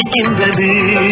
சிரிக்கின்றது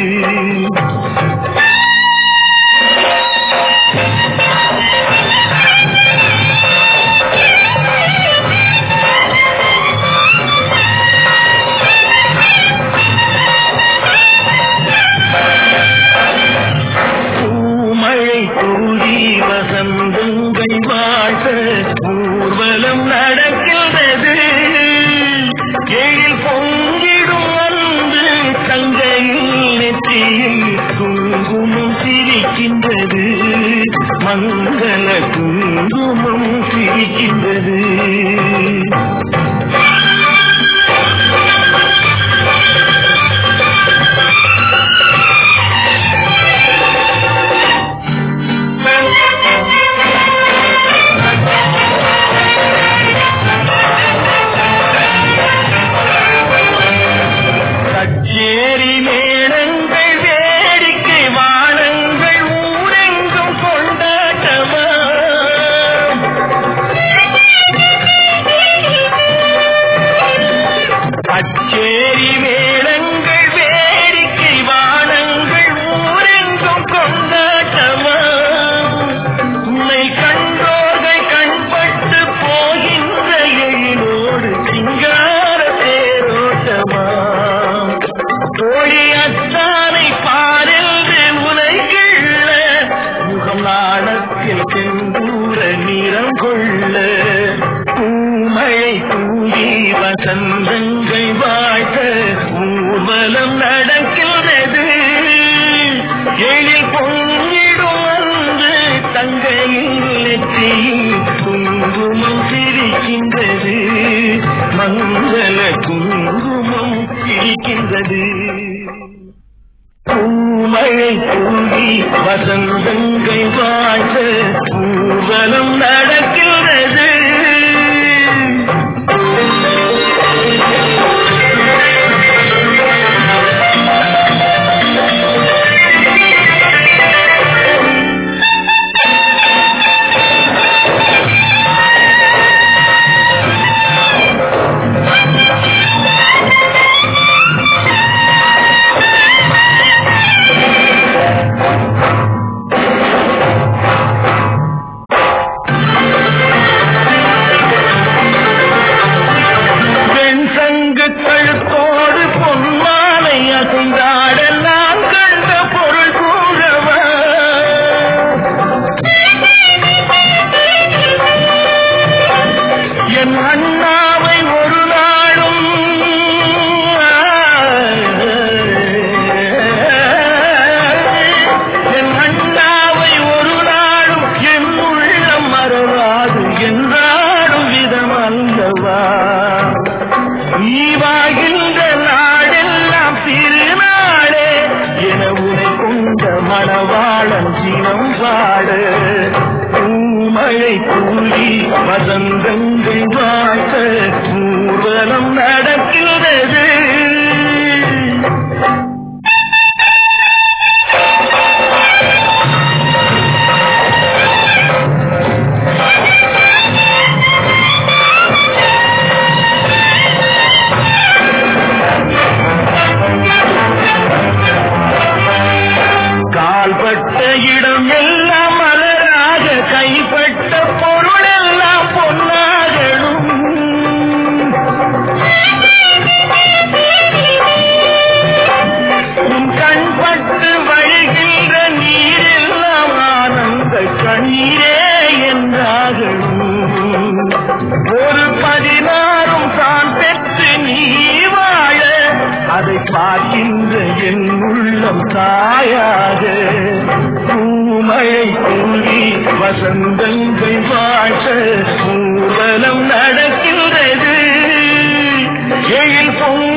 பூமழை தூவி வசந்தங்கள் வாழ்த்த ஊர்வலம் நடக்கின்றது எழில் பொங்கிடும் வந்து தங்கையில் நெற்றியில் குங்குமம் சிரிக்கின்றது மங்கள குங்குமம் சிரிக்கின்றது கச்சேரி மேளங்கள் வேடிக்கை வானங்கள் ஊரெங்கும் கொண்டாட்டமா கச்சேரி மேளங்கள் வேடிக்கை வானங்கள் ஊரெங்கும் கொண்டாட்டமா உன்னை கண்டோர்கள் கண்பட்டு போகின்ற எழிலோடு சிங்கார தேரோட்டமா கோழி அத்தானை பாரென்று உலகிள்ள முகம் நாணத்தில் செந்தூர நிறம் கொள்ள பூமழை தூவி வசந்தங்கள் வாழ்த்த ஊர்வலம் நடக்கின்றது எழில் பொங்கிடும் வந்து தங்கையில் நெற்றியில் குங்குமம் சிரிக்கின்றது மங்கள குங்குமம் சிரிக்கின்றது பூமழை தூவி வசந்தங்கள் வாழ்த்த ஊர்வலம் நடக்கின்றது பெண் சங்கு கழுத்தோடு பொன்மாலை அசைந்தாட நான் கண்ட பொருள் கூறவா என் அண்ணாவை ஒரு நாளும் என் அண்ணாவை ஒரு நாளும் என் உள்ளம் மறவாது என்றாடும் விதம் அல்லவா நீ வாழ்கின்ற நாடெல்லாம் திருநாளே என உனை கொண்ட மணவாளன் சினம் பாடு பூமழை தூவி வசந்தங்கள் வாழ்த்த ஊர்வலம் நடக்கிறது கால்பட்ட இடம் எல்லாம் மலராக கைப்பட்ட பொருள் எல்லாம் பொன்னாகணும் உன் கண்பட்டு வழிகின்ற நீரெல்லாம் ஆனந்த கண்ணீரே என்றாகணும் ஒரு பதினாறும் தான் பெற்று நீ வாழ அதை பார்க்கின்ற என் உள்ளம் தாயாக பூமழை தூவி வசந்தங்கள் வாழ்த்த ஊர்வலம் நடக்கின்றது எழில் பொங்க